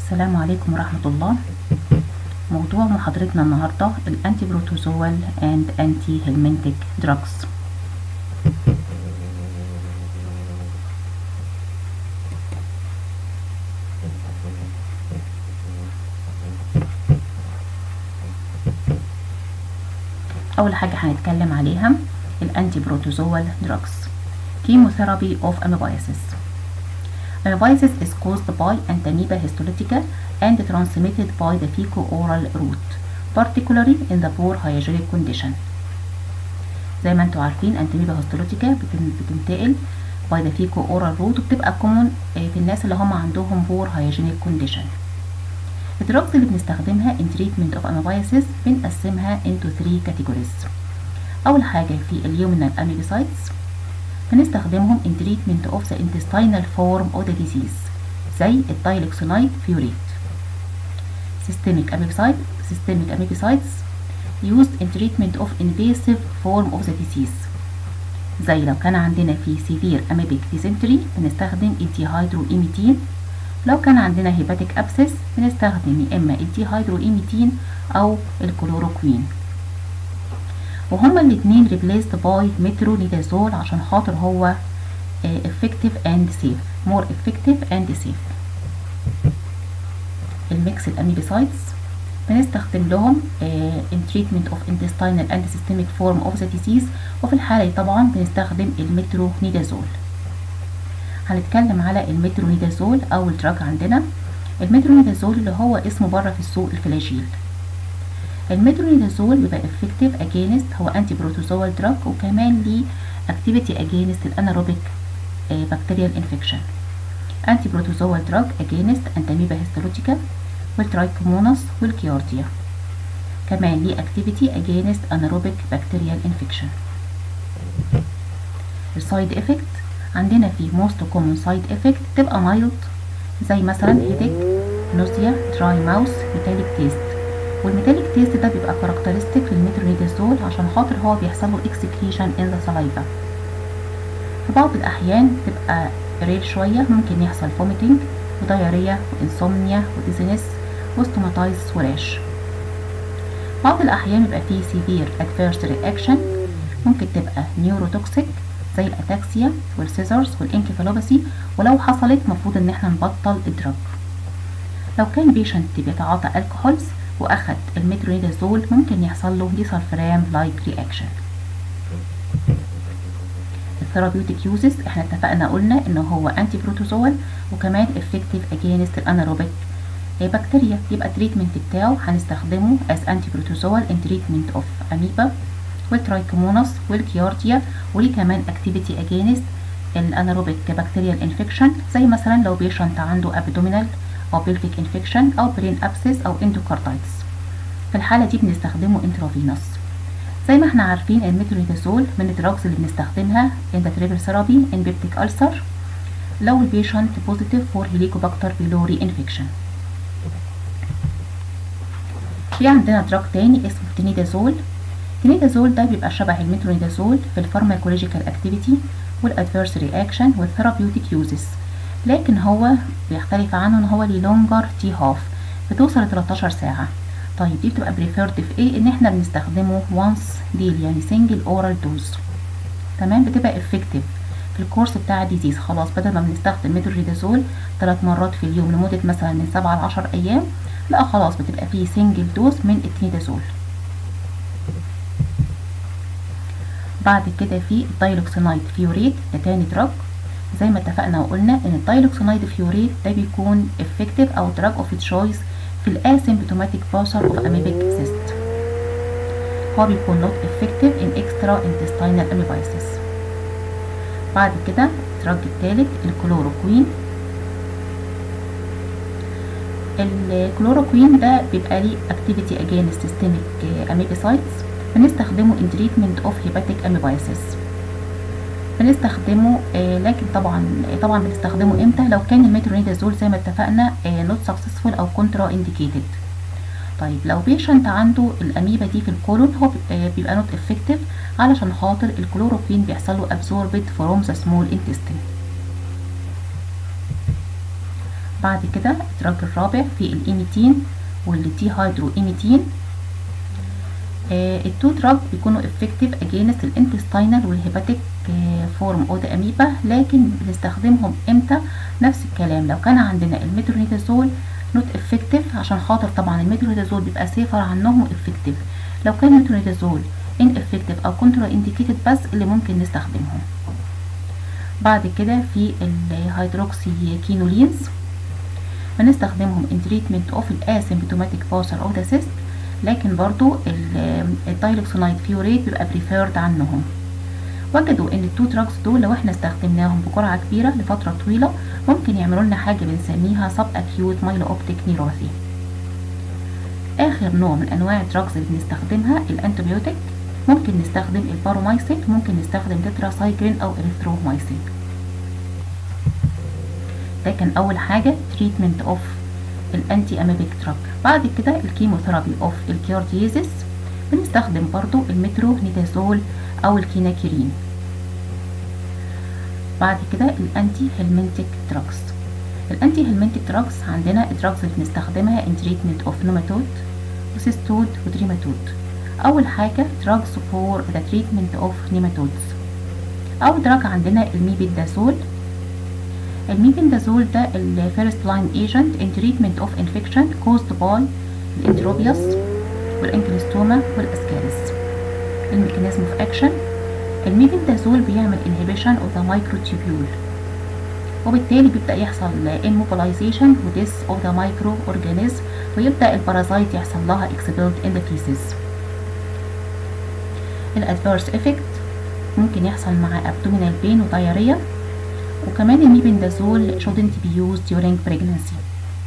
السلام عليكم ورحمة الله موضوع محاضرتنا النهاردة الانتي بروتوزوال اند انتي هيلمنتك دراجز اول حاجة هنتكلم عليها الانتي بروتوزوال دراجز chemotherapy of amoebiasis Amoebiasis is caused by Entamoeba histolytica and transmitted by the fecal-oral route, particularly in the poor hygienic condition. زي ما انتوا عارفين Entamoeba histolytica بتنتقل by the fecal-oral route وبتبقى common في الناس اللي هم عندهم poor hygienic condition. الدراجز اللي بنستخدمها in treatment of amoebiasis بنقسمها into three categories. أول حاجة في اليومينال amoebicides هنستخدمهم in treatment of the intestinal form of the disease زي الدايلوكسينايد فيوريت systemic amoebicide systemic amoebicides used in treatment of invasive form of the disease زي لو كان عندنا في severe amoebic dysentery بنستخدم الديهيدروإيميتين لو كان عندنا hepatic abscess بنستخدم يا إما الديهيدروإيميتين أو الكلوروكوين وهما الاتنين replaced by metronidazole عشان خاطر هو effective and safe more effective and safe الميكس الاميبيسايدز بنستخدم لهم in treatment of intestinal and systemic form of the disease وفي الحالة طبعا بنستخدم المترونيدازول هنتكلم على المترونيدازول أول دراج عندنا المترونيدازول اللي هو اسمه بره في السوق الفلاجيل المترونيدازول بيبقى effective against هو انتي بروتوزوال دراج وكمان ليه activity against الاناروبيك بكتيريال انفكشن انتي بروتوزوال دراج against انتاميبا هيستولوجيكا والترايكوموناس والكيارديا كمان ليه activity against anaerobic bacterial infection السايد افكت عندنا في most common side effect تبقى mild زي مثلا headache nausea dry mouth metallic taste والميتاليك تيست ده بيبقى كاركترستيك للمترونيدازول عشان خاطر هو بيحصل له اكسكريشن ان ذا سلايفا في بعض الاحيان بتبقى رير شويه ممكن يحصل فوميتنج ودايريا وانسومنيا وديزينس وستوماتايز وراش بعض الاحيان بيبقى فيه سيفير ادفيرس رياكشن ممكن تبقى نيوروتوكسيك زي الاتاكسيا والسيزرز والانكفالوباسي ولو حصلت مفروض ان احنا نبطل الدراج لو كان بيشنت بيتعاطى الكحولز واخد المترونيدازول ممكن يحصل له ديسلفرام لايك رياكشن الثيرابيوتيك يوزز احنا اتفقنا قلنا ان هو انتي بروتوزوال وكمان افكتيف اجينست الاناروبيك بكتيريا يبقى التريتمنت بتاعه هنستخدمه از انتي بروتوزوال ان تريتمنت اوف اميبا والترايكوموناس والكيارديا وليه كمان اكتيفيتي اجينست الاناروبيك بكتيريال انفكشن زي مثلا لو بيشنت عنده ابدومينال او بيلفيك انفكشن او برين ابسس او اندوكاردايتس في الحالة دي بنستخدمه انترافينوس زي ما احنا عارفين المترونيدازول من الدراجز اللي بنستخدمها in the triple therapy in peptic ulcer لو البيشنت بوزيتيف فور هيليكوباكتر بيلوري انفكشن في عندنا دراج تاني اسمه تينيدازول التينيدازول ده بيبقى شبه المترونيدازول في الفارماكولوجيكال اكتيفيتي والادفيرس رياكشن والثيرابيوتيك يوزز لكن هو بيختلف عنه ان هو ليه لونجر تي هاف بتوصل ل 13 ساعة طيب دي بتبقى بريفيرد في ايه ان احنا بنستخدمه وانس ديل يعني سنجل اورال دوز تمام بتبقى افكتيف في الكورس بتاع الديزيز خلاص بدل ما بنستخدم ميترونيدازول ثلاث مرات في اليوم لمدة مثلا من 7 ل 10 ايام لا خلاص بتبقى فيه سنجل دوز من التنيدازول بعد كده في الدايلوكسينايد فيوريت ده تاني دراج زي ما اتفقنا وقلنا ان الدايلوكسينايد فيوريت ده بيكون effective او drug of choice في الاسيمبتوماتيك باسر اوف اميبيك سيست هو بيكون not effective in extra intestinal amoebiasis بعد كده الدرج التالت الكلوروكوين الكلوروكوين ده بيبقى ليه activity against systemic amoebicides بنستخدمه in treatment of hepatic amoebiasis بنستخدمه آه لكن طبعا آه طبعا بنستخدمه امتى لو كان المترونيدازول زي ما اتفقنا نوت آه سكسسفول او كونترا انديكيتد طيب لو بيشنت عنده الاميبا دي في الكولون هو بيبقى نوت افكتيف علشان خاطر الكلوروكوين بيحصل له ابزوربت فروم ذا سمول انتستين بعد كده الدراج الرابع في الايميتين والتي هيدرو ايميتين آه التو دراج بيكونوا افكتيف اجينست الانتستينال والهيباتيك فورم او اميبا لكن بنستخدمهم امتى نفس الكلام لو كان عندنا الميترونيدازول نوت افكتيف عشان خاطر طبعا الميترونيدازول بيبقى سيفر عنهم افكتيف لو كان الميترونيدازول ان افكتيف او كونترا انديكيتد بس اللي ممكن نستخدمهم بعد كده في الهيدروكسي كينولينز بنستخدمهم in treatment of الاسيمبتوماتيك بوسر او سيست لكن برضو الدايلوكسونايد فيوريت بيبقى بريفيرد عنهم وجدوا ان التو دراجز دول لو احنا استخدمناهم بجرعه كبيره لفتره طويله ممكن يعملوا لنا حاجه بنسميها سب اكيوت مايلو اوبتيك نيروثي اخر نوع من انواع الدراجز اللي بنستخدمها الانتيبيوتيك ممكن نستخدم البارومايسين ممكن نستخدم تتراسايكلين او اريثرومايسين ده كان اول حاجه تريتمنت اوف الانتي اميبيك دراج بعد كده الكيموثيرابي اوف الكيارديزيس بنستخدم برضو المترونيدازول او الكيناكيرين بعد كده الانتي هيلمنتيك دراجز الانتي هيلمنتيك دراجز عندنا الدراجز اللي بنستخدمها in treatment of نوماتود وسيستود ودريماتود اول حاجه drugs for the treatment of nematodes اول دراج عندنا الميبيدازول الميبيدازول ده الفيرست لاين ايجنت in treatment of infection caused by الانتروبيوس والانكلستوما والاسكاريس الميكانيزم اوف اكشن الميبيدازول بيعمل inhibition of the microtubule وبالتالي بيبدأ يحصل immobilization و death of the microorganism ويبدأ البارازايت يحصل لها expelled in the feces الادفيرس افكت ممكن يحصل مع abdominal pain وضيارية وكمان الميبندازول shouldn't be used during pregnancy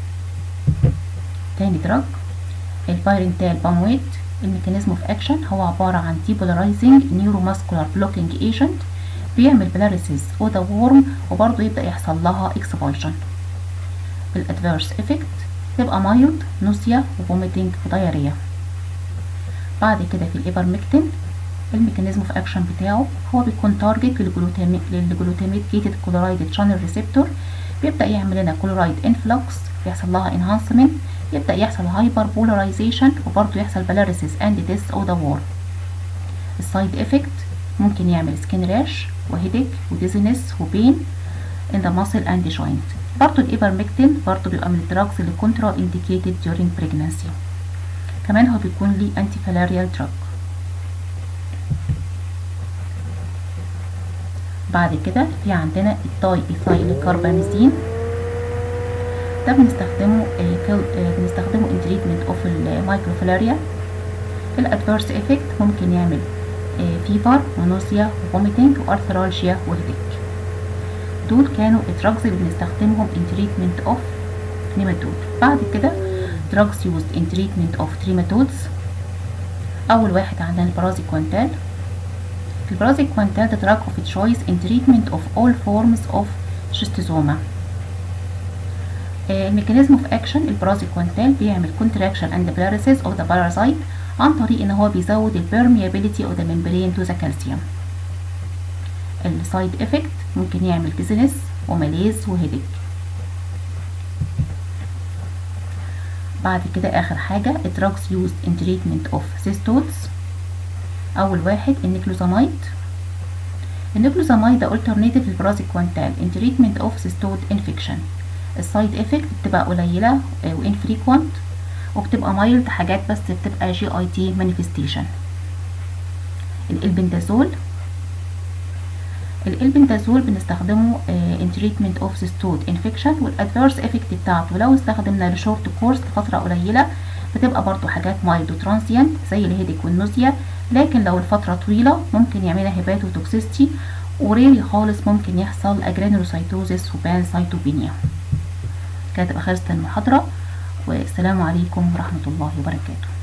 تاني دراج البايرنتال بامويت الميكانيزم اوف اكشن هو عبارة عن depolarizing neuromuscular blocking agent بيعمل بلاريسيس او ذا وورم وبرضه يبدأ يحصل لها اكسبالشن الادفيرس افكت تبقى مايلد نوسيا وفوميتنج وديارية بعد كده في الإيبرمكتين الميكانيزم اوف اكشن بتاعه هو بيكون تارجت للجلوتاميت جيتد كلورايد شانل ريسبتور بيبدا يعمل لنا كلورايد انفلوكس بيحصل لها انهانسمنت يبدا يحصل هايبر بولاريزيشن وبرضه يحصل بلاريسيس اند ديس او ذا وور السايد افكت ممكن يعمل سكين راش وهيديك وديزنس وبين in the muscle and joint برضه الإيبرمكتين برضه بيبقى من الدراجز اللي كونترا indicated during pregnancy كمان هو بيكون ليه انتي فالاريال دراج بعد كده في عندنا التاي ايثايل كارباميزين ده بنستخدمه آه بنستخدمه in treatment of المايكروفلاريا الادفيرس افكت ممكن يعمل فيفر ونوسيا وفوميتنج وارثرالجيا وهيديك دول كانوا الدراجز اللي بنستخدمهم in treatment of nematode بعد كده drugs used in treatment of trematodes أول واحد عندنا البرازيكوانتال البرازيكوانتال ده drug of choice in treatment of all forms of schistosoma الميكانيزم اوف اكشن البرازيكوانتال بيعمل contraction and paralysis of the parasite عن طريق ان هو بيزود البرميابيليتي of the membrane to the calcium السايد افكت ممكن يعمل ديزنس وماليز وهيديك بعد كده اخر حاجة الدراجز used in treatment of cystodes اول واحد النيكلوزامايد النيكلوزامايد ده alternative للبرازيكوانتال in treatment of cystode infection السايد افكت بتبقى قليلة وانفريكوانت وبتبقى مايلد حاجات بس بتبقى جي اي تي مانيفستيشن الالبندازول الالبندازول بنستخدمه in treatment of cystode infection والادفيرس افكت بتاعته لو استخدمنا لشورت كورس لفترة قليلة بتبقى برضو حاجات مايلد وترانسيانت زي الهيديك والنوزيا لكن لو الفترة طويلة ممكن يعملها هيباتوتوكسيستي وريلي خالص ممكن يحصل اجرانولوسايتوزيس وبان سايتوبينيا كده تبقى خلصت المحاضرة والسلام عليكم ورحمة الله وبركاته